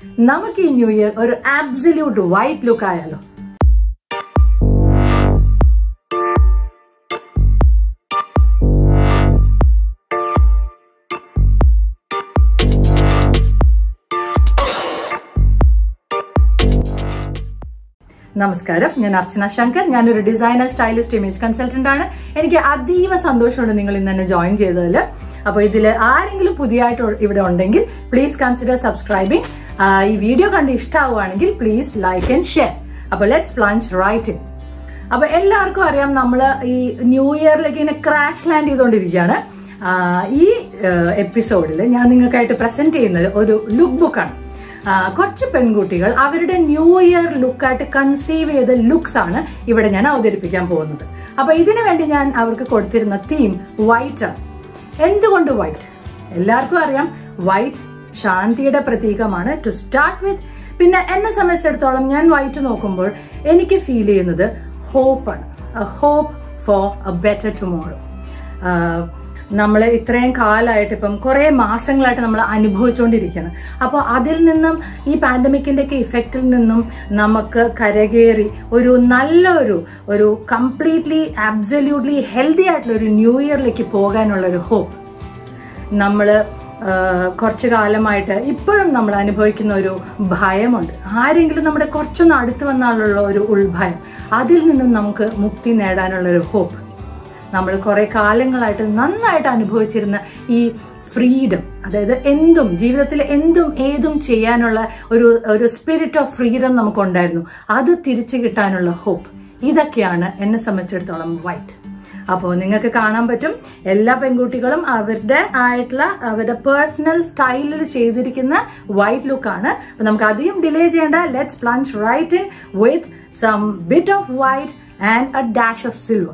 നമുക്ക് ഈ new year ഒരു ആബ്സല്യൂട്ട് വൈറ്റ് ലുക്ക് ആയാലോ നമസ്കാരം ഞാൻ അർച്ചന ശങ്കർ ഞാനൊരു ഡിസൈനർ സ്റ്റൈലിസ്റ്റ് ഇമേജ് കൺസൾട്ടന്റ് ആണ് എനിക്ക് അതീവ സന്തോഷമുണ്ട് നിങ്ങൾ ഇന്ന് തന്നെ ജോയിൻ ചെയ്തതിൽ അപ്പോൾ ഇതിൽ ആരെങ്കിലും പുതിയതായിട്ട് ഇവിടെ ഉണ്ടെങ്കിൽ പ്ലീസ് കൺസിഡർ സബ്സ്ക്രൈബിംഗ് ഈ വീഡിയോ കണ്ട് ഇഷ്ടമാവുകയാണെങ്കിൽ പ്ലീസ് ലൈക്ക് ആൻഡ് ഷെയർ അപ്പോൾ ലെറ്റ്സ് പ്ലാഞ്ച് റൈറ്റ് ഇൻ അപ്പൊ എല്ലാവർക്കും അറിയാം നമ്മൾ ഈ ന്യൂ ഇയറിലേക്ക് ഇങ്ങനെ ക്രാഷ് ലാൻഡ് ചെയ്തുകൊണ്ടിരിക്കുകയാണ് ഈ എപ്പിസോഡിൽ ഞാൻ നിങ്ങൾക്കായിട്ട് പ്രസന്റ് ചെയ്യുന്നത് ഒരു ലുക്ക് ബുക്കാണ് കുറച്ച് പെൺകുട്ടികൾ അവരുടെ ന്യൂ ഇയർ ലുക്കായിട്ട് കൺസീവ് ചെയ്ത ലുക്സ് ആണ് ഇവിടെ ഞാൻ അവതരിപ്പിക്കാൻ പോകുന്നത് അപ്പൊ ഇതിനു വേണ്ടി ഞാൻ അവർക്ക് കൊടുത്തിരുന്ന തീം വൈറ്റ് ആണ് എന്തുകൊണ്ട് വൈറ്റ് എല്ലാവർക്കും അറിയാം വൈറ്റ് ശാന്തിയുടെ പ്രതീകമാണ് ടു സ്റ്റാർട്ട് വിത്ത് പിന്നെ എന്നെ സംബന്ധിച്ചിടത്തോളം ഞാൻ വൈറ്റ് നോക്കുമ്പോൾ എനിക്ക് ഫീൽ ചെയ്യുന്നത് ഹോപ്പാണ് hope for a better tomorrow നമ്മൾ ഇത്രയും കാലമായിട്ട് ഇപ്പം കുറേ മാസങ്ങളായിട്ട് നമ്മൾ അനുഭവിച്ചുകൊണ്ടിരിക്കുകയാണ് അപ്പോൾ അതിൽ നിന്നും ഈ പാൻഡമിക്കിന്റെ ഒക്കെ ഇഫക്റ്റിൽ നിന്നും നമുക്ക് കരകയറി ഒരു നല്ലൊരു ഒരു കംപ്ലീറ്റ്ലി ആബ്സല്യൂട്ട്ലി ഹെൽത്തി ആയിട്ടുള്ള ഒരു ന്യൂ ഇയറിലേക്ക് പോകാനുള്ള ഒരു ഹോപ്പ് നമ്മൾ കുറച്ചു കാലമായിട്ട് ഇപ്പോഴും നമ്മൾ അനുഭവിക്കുന്ന ഒരു ഭയമുണ്ട് ആരെങ്കിലും നമ്മുടെ കുറച്ചൊന്ന് അടുത്ത് വന്നാലുള്ള ഒരു ഉൾഭയം അതിൽ നിന്നും നമുക്ക് മുക്തി നേടാനുള്ള ഒരു ഹോപ്പ് നമ്മൾ കുറെ കാലങ്ങളായിട്ട് നന്നായിട്ട് അനുഭവിച്ചിരുന്ന ഈ ഫ്രീഡം അതായത് എന്തും ജീവിതത്തിൽ എന്തും ഏതും ചെയ്യാനുള്ള ഒരു ഒരു സ്പിരിറ്റ് ഓഫ് ഫ്രീഡം നമുക്കുണ്ടായിരുന്നു അത് തിരിച്ചു കിട്ടാനുള്ള ഹോപ്പ് ഇതൊക്കെയാണ് എന്നെ സംബന്ധിച്ചിടത്തോളം വൈറ്റ് അപ്പോൾ നിങ്ങൾക്ക് കാണാൻ പറ്റും എല്ലാ പെൺകുട്ടികളും അവരുടെ ആയിട്ടുള്ള അവരുടെ പേഴ്സണൽ സ്റ്റൈലിൽ ചെയ്തിരിക്കുന്ന വൈറ്റ് ലുക്കാണ് അപ്പൊ നമുക്ക് അധികം ഡിലേ ചെയ്യേണ്ട let's plunge right in with some bit of white and a dash of silver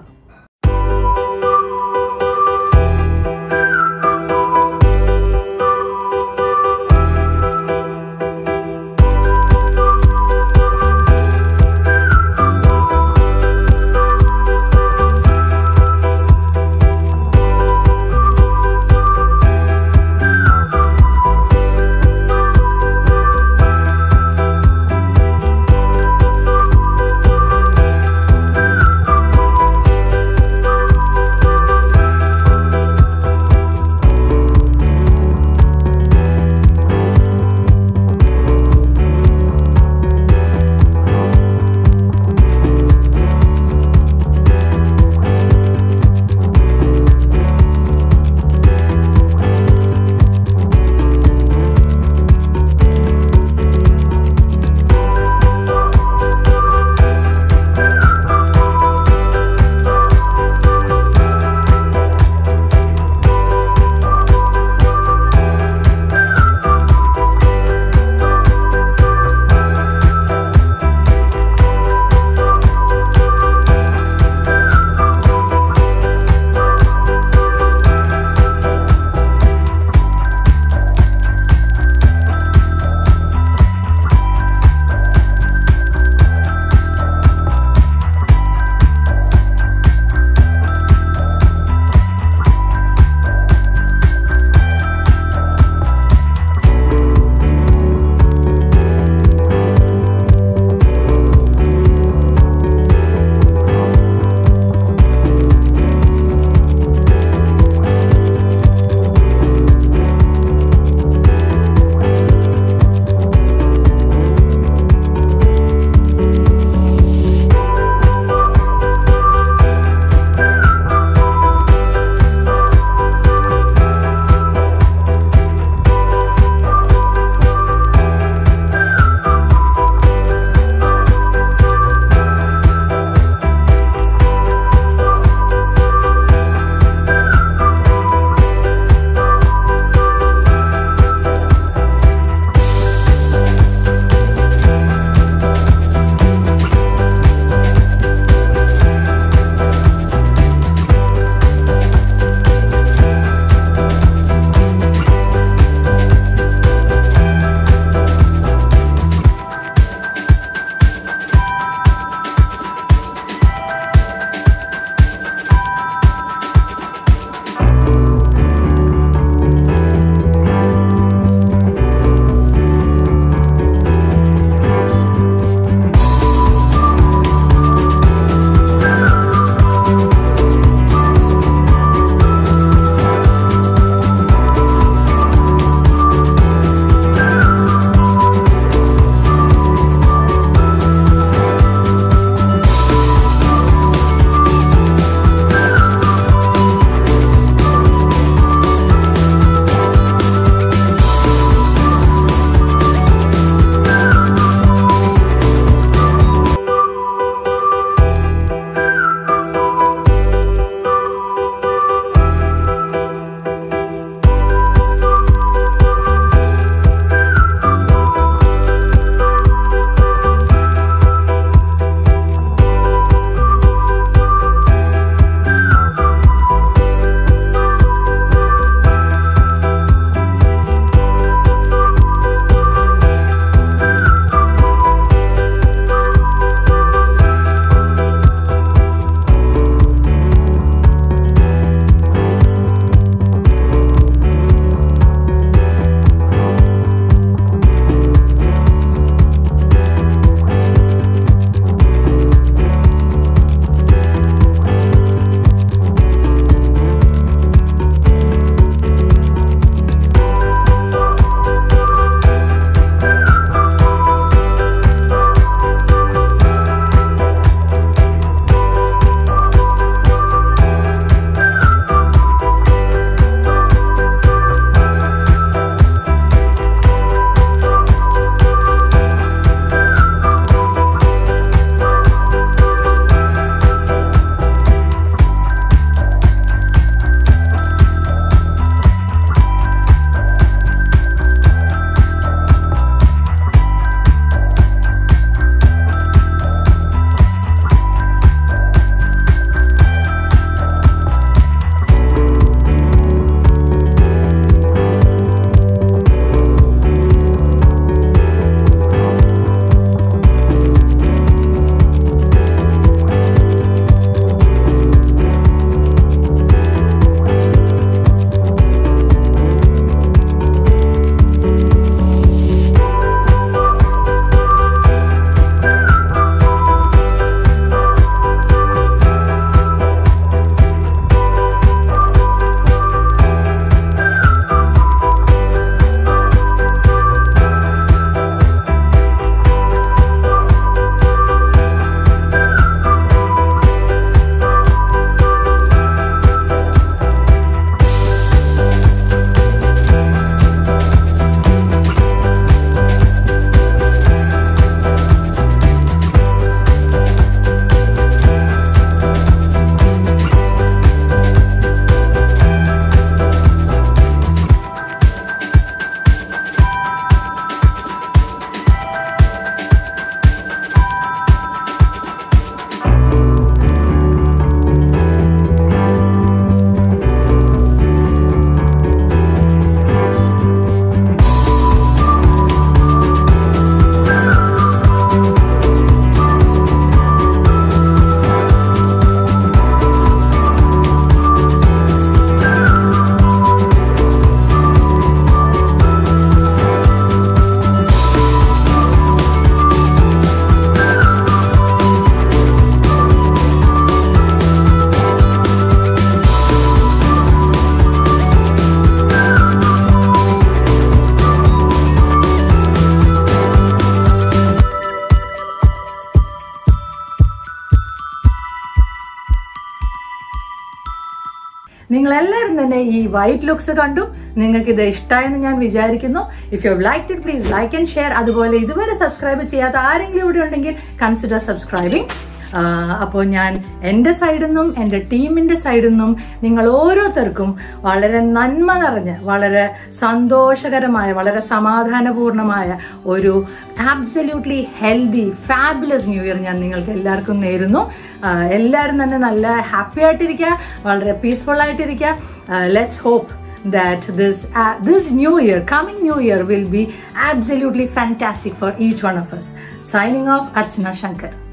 നിങ്ങൾ എല്ലാവരും തന്നെ ഈ വൈറ്റ് ലുക്സ് കണ്ടു നിങ്ങൾക്ക് ഇത് ഇഷ്ടമായെന്ന് ഞാൻ വിചാരിക്കുന്നു if you like it please like and share അതുപോലെ ഇതുവരെ സബ്സ്ക്രൈബ് ചെയ്യാത്ത ആരെങ്കിലും ഇവിടെ ഉണ്ടെങ്കിൽ കൺസിഡർ സബ്സ്ക്രൈബിങ് അപ്പോൾ ഞാൻ എൻ്റെ സൈഡിൽ നിന്നും എൻ്റെ ടീമിൻ്റെ സൈഡിൽ നിന്നും നിങ്ങൾ ഓരോരുത്തർക്കും വളരെ നന്മ നിറഞ്ഞ വളരെ സന്തോഷകരമായ വളരെ സമാധാനപൂർണമായ ഒരു absolutely healthy fabulous new year ഞാൻ നിങ്ങൾക്ക് എല്ലാവർക്കും നേരുന്നു ആ, എല്ലാവരും തന്നെ നല്ല ഹാപ്പി ആയിട്ടിരിക്കുക വളരെ പീസ്ഫുൾ ആയിട്ടിരിക്കുക let's hope that this uh, this new year coming new year will be absolutely fantastic for each one of us signing off archana shankar